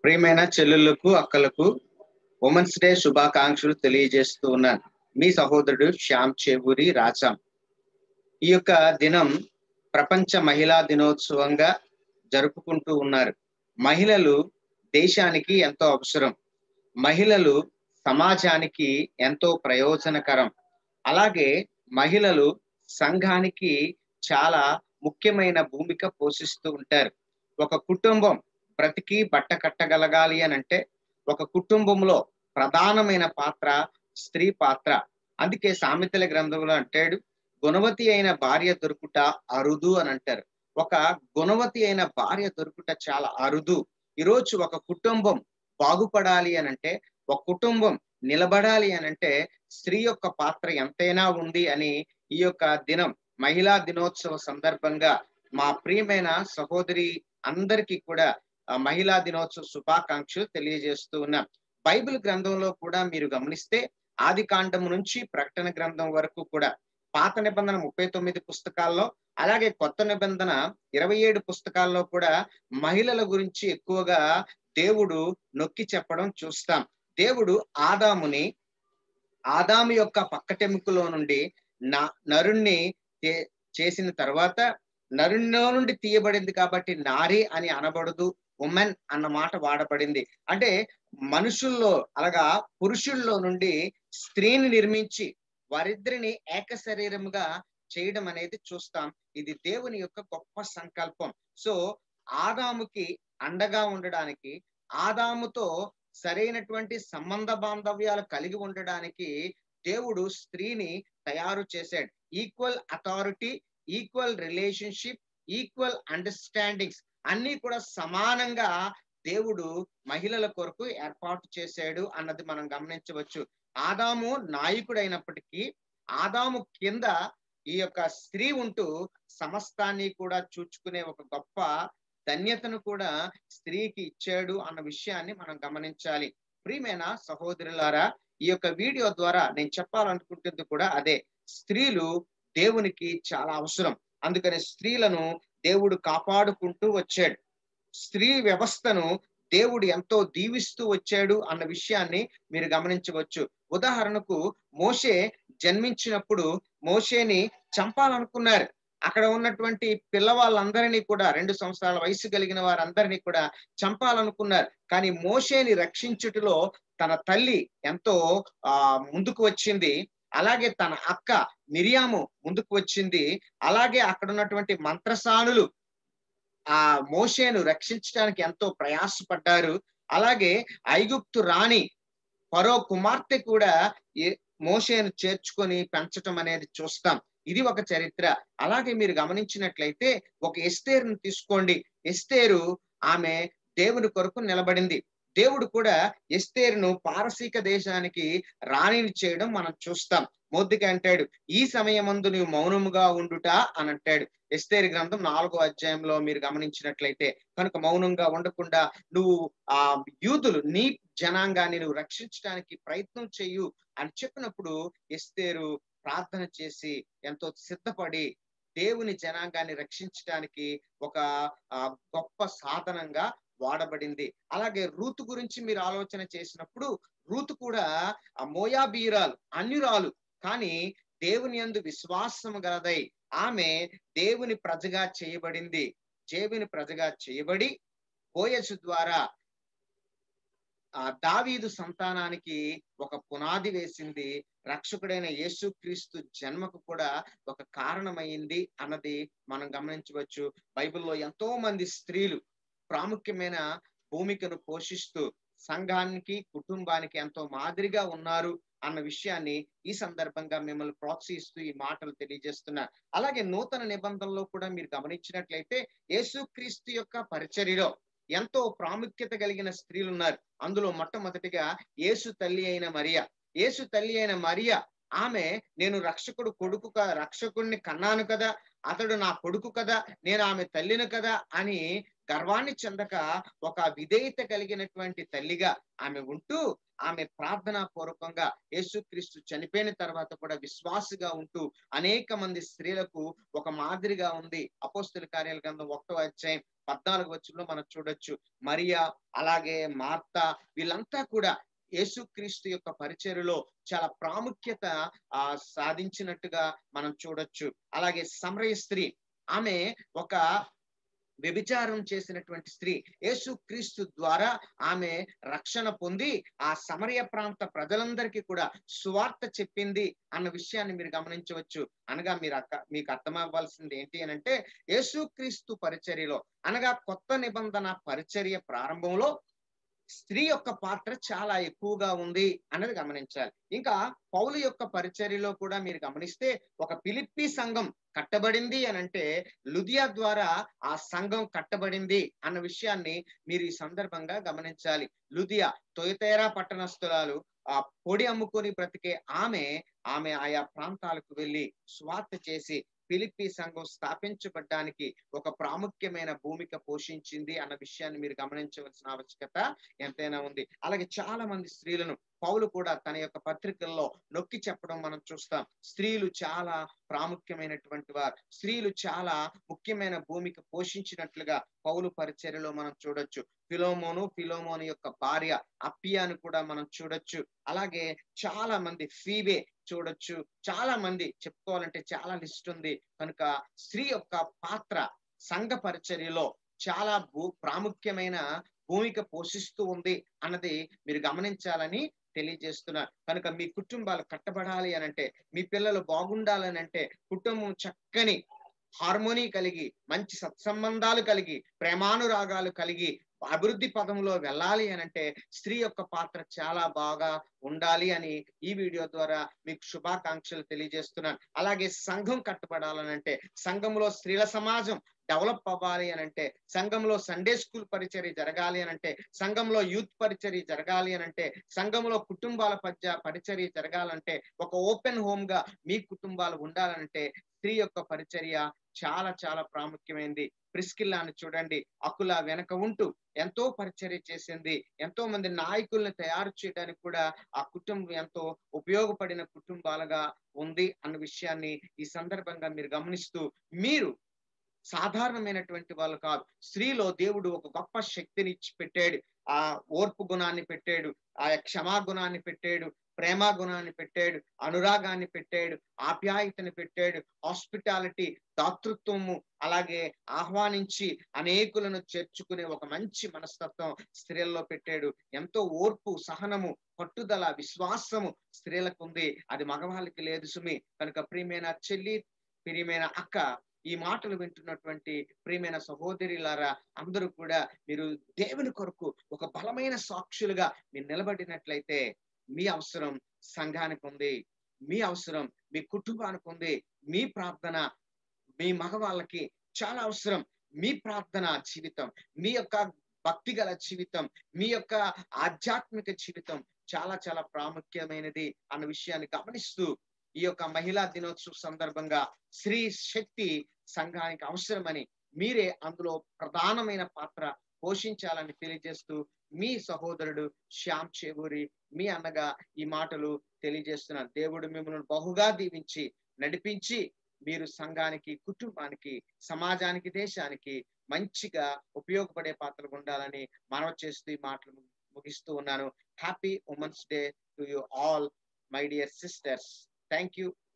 ప్రియమైన చెల్లెళ్లకు అక్కలకు women's day శుభాకాంక్షలు తెలియజేస్తూ ఉన్నాను మీ సహోదరుడు శ్యామ్ చేబూరి రాజాం ఈ యొక్క దినం ప్రపంచ మహిళా దినోత్సవంగా జరుపుకుంటూ ఉన్నారు మహిళలు దేశానికి ఎంతో అవసరం మహిళలు సమాజానికి ఎంతో ప్రయోజనకరం అలాగే మహిళలు సంఘానికి చాలా ముఖ్యమైన భూమిక పోషిస్తూ ఉంటారు ఒక కుటుంబం బ్రతికి బట్ట కట్టగలగాలి అని అంటే ఒక కుటుంబంలో ప్రధానమైన పాత్ర స్త్రీ పాత్ర అందుకే సామెతల గ్రంథంలో అంటాడు గుణవతి అయిన భార్య దొరుకుట అరుదు అని అంటారు ఒక గుణవతి అయిన భార్య దొరుకుట చాలా అరుదు ఈరోజు ఒక కుటుంబం బాగుపడాలి అని అంటే ఒక కుటుంబం నిలబడాలి అని అంటే స్త్రీ యొక్క పాత్ర ఎంతైనా ఉంది అని ఈ యొక్క దినం మహిళా దినోత్సవ సందర్భంగా మా ప్రియమైన సహోదరి అందరికీ కూడా మహిళా దినోత్సవ శుభాకాంక్షలు తెలియజేస్తూ ఉన్నాం బైబిల్ గ్రంథంలో కూడా మీరు గమనిస్తే ఆది కాండం నుంచి ప్రకటన గ్రంథం వరకు కూడా పాత నిబంధన ముప్పై తొమ్మిది పుస్తకాల్లో అలాగే కొత్త నిబంధన ఇరవై ఏడు పుస్తకాల్లో కూడా మహిళల గురించి ఎక్కువగా దేవుడు నొక్కి చెప్పడం చూస్తాం దేవుడు ఆదాముని ఆదాము యొక్క పక్కటెముకలో నుండి నా నరుణ్ణి చేసిన తర్వాత నరుణ్ణో నుండి తీయబడింది కాబట్టి నారి అని అనబడదు ఉమెన్ అన్న మాట వాడబడింది అంటే మనుషుల్లో అనగా పురుషుల్లో నుండి స్త్రీని నిర్మించి వారిద్దరిని ఏక శరీరముగా చేయడం అనేది చూస్తాం ఇది దేవుని యొక్క గొప్ప సంకల్పం సో ఆదాముకి అండగా ఉండడానికి ఆదాముతో సరైనటువంటి సంబంధ బాంధవ్యాలు కలిగి ఉండడానికి దేవుడు స్త్రీని తయారు చేశాడు equal authority equal relationship equal understandings అన్ని కూడా సమానంగా దేవుడు మహిళల కొరకు ఏర్పాటు చేశాడు అన్నది మనం గమనించవచ్చు ఆదాము నాయకుడైనప్పటికీ ఆదాము కింద ఈ యొక్క స్త్రీ ఉంటూ సమస్తాన్ని కూడా చూచుకునే ఒక గొప్ప ధన్యతను కూడా స్త్రీకి ఇచ్చాడు అన్న విషయాన్ని మనం గమనించాలి ప్రియమైన సహోదరులారా ఈ యొక్క వీడియో ద్వారా నేను చెప్పాలనుకుంటుంది కూడా అదే స్త్రీలు దేవునికి చాలా అవసరం అందుకని స్త్రీలను దేవుడు కాపాడుకుంటూ వచ్చాడు స్త్రీ వ్యవస్థను దేవుడు ఎంతో దీవిస్తూ వచ్చాడు అన్న విషయాన్ని మీరు గమనించవచ్చు ఉదాహరణకు మోషే జన్మించినప్పుడు మోషేని చంపాలనుకున్నారు అక్కడ ఉన్నటువంటి పిల్లవాళ్ళందరినీ కూడా రెండు సంవత్సరాల వయసు కలిగిన వారందరినీ కూడా చంపాలనుకున్నారు కానీ మోషేని రక్షించుటలో తన తల్లి ఎంతో ఆ ముందుకు వచ్చింది అలాగే తన అక్క మిరియాము ముందుకు వచ్చింది అలాగే అక్కడ ఉన్నటువంటి మంత్రసానులు ఆ మోషేను రక్షించడానికి ఎంతో ప్రయాసపడ్డారు అలాగే ఐగుప్తు రాణి పరో కుమార్తె కూడా మోషేను చేర్చుకొని పెంచటం అనేది చూస్తాం ఇది ఒక చరిత్ర అలాగే మీరు గమనించినట్లయితే ఒక ఎస్తేరును తీసుకోండి ఎస్తేరు ఆమె దేవుని కొరకు నిలబడింది దేవుడు కూడా ఎస్తేరును పారసీక దేశానికి రాణిని చేయడం మనం చూస్తాం మొద్దుకి అంటాడు ఈ సమయమందు నువ్వు మౌనముగా ఉండుట అని అంటాడు ఎస్తేరి గ్రంథం నాలుగో అధ్యాయంలో మీరు గమనించినట్లయితే కనుక మౌనంగా ఉండకుండా నువ్వు ఆ యూదులు నీ జనాంగాన్ని నువ్వు రక్షించడానికి ప్రయత్నం చెయ్యు అని చెప్పినప్పుడు ఎస్తేరు ప్రార్థన చేసి ఎంతో సిద్ధపడి దేవుని జనాంగాన్ని రక్షించడానికి ఒక గొప్ప సాధనంగా వాడబడింది అలాగే రూతు గురించి మీరు ఆలోచన చేసినప్పుడు రూతు కూడా ఆ మోయాబీరాలు అన్యురాలు కానీ దేవుని యందు విశ్వాసము గలదై ఆమె దేవుని ప్రజగా చేయబడింది దేవుని ప్రజగా చేయబడి బోయసు ద్వారా ఆ దావీదు సంతానానికి ఒక పునాది వేసింది రక్షకుడైన యేసుక్రీస్తు జన్మకు కూడా ఒక కారణమైంది అన్నది మనం గమనించవచ్చు బైబిల్లో ఎంతో మంది స్త్రీలు ప్రాముఖ్యమైన భూమికను పోషిస్తూ సంఘానికి కుటుంబానికి ఎంతో మాదిరిగా ఉన్నారు అన్న విషయాన్ని ఈ సందర్భంగా మిమ్మల్ని ప్రోత్సహిస్తూ ఈ మాటలు తెలియజేస్తున్నా అలాగే నూతన నిబంధనలో కూడా మీరు గమనించినట్లయితే యేసుక్రీస్తు యొక్క పరిచర్యలో ఎంతో ప్రాముఖ్యత కలిగిన స్త్రీలు ఉన్నారు అందులో మొట్టమొదటిగా యేసు తల్లి అయిన మరియా యేసు తల్లి అయిన మరియా ఆమె నేను రక్షకుడు కొడుకు రక్షకుడిని కన్నాను కదా అతడు నా కొడుకు కదా నేను ఆమె తల్లిని కదా అని గర్వాన్ని చెందక ఒక విధేయత కలిగినటువంటి తల్లిగా ఆమె ఉంటూ ఆమె ప్రార్థనా పూర్వకంగా యేసుక్రీస్తు చనిపోయిన తర్వాత కూడా విశ్వాసగా ఉంటూ అనేక మంది స్త్రీలకు ఒక మాదిరిగా ఉంది అపోస్తుల కార్యాల గ్రంథం ఒకటో అధ్యాయం పద్నాలుగు వచ్చంలో మనం చూడొచ్చు మరియా అలాగే మార్త వీళ్ళంతా కూడా యేసుక్రీస్తు యొక్క పరిచర్యలో చాలా ప్రాముఖ్యత ఆ సాధించినట్టుగా మనం చూడొచ్చు అలాగే సమరయ స్త్రీ ఆమె ఒక వ్యభిచారం చేసినటువంటి స్త్రీ యేసు క్రీస్తు ద్వారా ఆమె రక్షణ పొంది ఆ సమరయ ప్రాంత ప్రజలందరికీ కూడా సువార్త చెప్పింది అన్న విషయాన్ని మీరు గమనించవచ్చు అనగా మీరు అక్క మీకు అర్థమవ్వాల్సింది ఏంటి అని అంటే యేసుక్రీస్తు పరిచర్యలో అనగా కొత్త నిబంధన పరిచర్య ప్రారంభంలో స్త్రీ యొక్క పాత్ర చాలా ఎక్కువగా ఉంది అన్నది గమనించాలి ఇంకా పౌలు యొక్క పరిచర్యలో కూడా మీరు గమనిస్తే ఒక పిలిప్పి సంఘం కట్టబడింది అని అంటే లుదియా ద్వారా ఆ సంఘం కట్టబడింది అన్న విషయాన్ని మీరు ఈ సందర్భంగా గమనించాలి లుదియా తొయతేరా పట్టణస్థురాలు ఆ పొడి అమ్ముకొని బ్రతికే ఆమె ఆమె ఆయా ప్రాంతాలకు వెళ్ళి స్వార్థ చేసి ఫిలిప్పి సంఘం స్థాపించబడ్డానికి ఒక ప్రాముఖ్యమైన భూమిక పోషించింది అన్న విషయాన్ని మీరు గమనించవలసిన ఆవశ్యకత ఎంతైనా ఉంది అలాగే చాలా మంది స్త్రీలను పౌలు కూడా తన యొక్క పత్రికల్లో నొక్కి చెప్పడం మనం చూస్తాం స్త్రీలు చాలా ప్రాముఖ్యమైనటువంటి వారు స్త్రీలు చాలా ముఖ్యమైన భూమిక పోషించినట్లుగా పౌలు పరిచర్యలో మనం చూడొచ్చు ఫిలోమోను ఫిలోమోను యొక్క భార్య అప్పియాను కూడా మనం చూడొచ్చు అలాగే చాలా మంది ఫీబే చూడొచ్చు చాలా మంది చెప్పుకోవాలంటే చాలా లిస్ట్ ఉంది కనుక స్త్రీ యొక్క పాత్ర సంఘ పరిచర్యలో చాలా భూ ప్రాముఖ్యమైన భూమిక పోషిస్తూ ఉంది అన్నది మీరు గమనించాలని తెలియజేస్తున్నారు కనుక మీ కుటుంబాలు కట్టబడాలి అని అంటే మీ పిల్లలు బాగుండాలని అంటే కుటుంబం చక్కని హార్మోనీ కలిగి మంచి సత్సంబంధాలు కలిగి ప్రేమానురాగాలు కలిగి అభివృద్ధి పదంలో వెళ్ళాలి అని అంటే స్త్రీ యొక్క పాత్ర చాలా బాగా ఉండాలి అని ఈ వీడియో ద్వారా మీకు శుభాకాంక్షలు తెలియజేస్తున్నాను అలాగే సంఘం కట్టబడాలని అంటే సంఘంలో స్త్రీల సమాజం డెవలప్ అవ్వాలి అని అంటే సంఘంలో సండే స్కూల్ పరిచర్య జరగాలి అని అంటే సంఘంలో యూత్ పరిచర్య జరగాలి అని అంటే సంఘంలో కుటుంబాల పద్య పరిచర్య జరగాలంటే ఒక ఓపెన్ హోమ్ గా మీ కుటుంబాలు ఉండాలంటే స్త్రీ యొక్క పరిచర్య చాలా చాలా ప్రాముఖ్యమైనది ప్రిస్కిల్లాను చూడండి అకుల వెనక ఉంటూ ఎంతో పరిచర్య చేసింది ఎంతో మంది నాయకుల్ని తయారు చేయడానికి కూడా ఆ కుటుంబం ఎంతో ఉపయోగపడిన కుటుంబాలుగా ఉంది అన్న విషయాన్ని ఈ సందర్భంగా మీరు గమనిస్తూ మీరు సాధారణమైనటువంటి వాళ్ళు కాదు స్త్రీలో దేవుడు ఒక గొప్ప శక్తిని ఇచ్చి పెట్టాడు ఆ ఓర్పు గుణాన్ని పెట్టాడు ఆ క్షమా గుణాన్ని పెట్టాడు ప్రేమ గుణాన్ని పెట్టాడు అనురాగాన్ని పెట్టాడు ఆప్యాయతని పెట్టాడు హాస్పిటాలిటీ దాతృత్వము అలాగే ఆహ్వానించి అనేకులను చేర్చుకునే ఒక మంచి మనస్తత్వం స్త్రీల్లో పెట్టాడు ఎంతో ఓర్పు సహనము పట్టుదల విశ్వాసము స్త్రీలకు ఉంది అది మగవాళ్ళకి లేదు సుమి కనుక ప్రియమైన చెల్లి ప్రియమైన అక్క ఈ మాటలు వింటున్నటువంటి ప్రియమైన సహోదరిలారా అందరూ కూడా మీరు దేవుని కొరకు ఒక బలమైన సాక్షులుగా మీరు నిలబడినట్లయితే మీ అవసరం సంఘానికి ఉంది మీ అవసరం మీ కుటుంబానికి ఉంది మీ ప్రార్థన మీ మగవాళ్ళకి చాలా అవసరం మీ ప్రార్థన జీవితం మీ యొక్క భక్తి గల జీవితం మీ యొక్క ఆధ్యాత్మిక జీవితం చాలా చాలా ప్రాముఖ్యమైనది అన్న విషయాన్ని గమనిస్తూ ఈ యొక్క మహిళా దినోత్సవ సందర్భంగా స్త్రీ శక్తి సంఘానికి అవసరమని మీరే అందులో ప్రధానమైన పాత్ర పోషించాలని తెలియజేస్తూ మీ సహోదరుడు శ్యామ్ చేబూరి మీ అన్నగా ఈ మాటలు తెలియజేస్తున్నారు దేవుడు మిమ్మల్ని బహుగా దీవించి నడిపించి మీరు సంఘానికి కుటుంబానికి సమాజానికి దేశానికి మంచిగా ఉపయోగపడే పాత్రలు ఉండాలని మనవ చేస్తూ ఈ మాటలు ముగిస్తూ ఉన్నాను happy women's day to you all my dear sisters thank you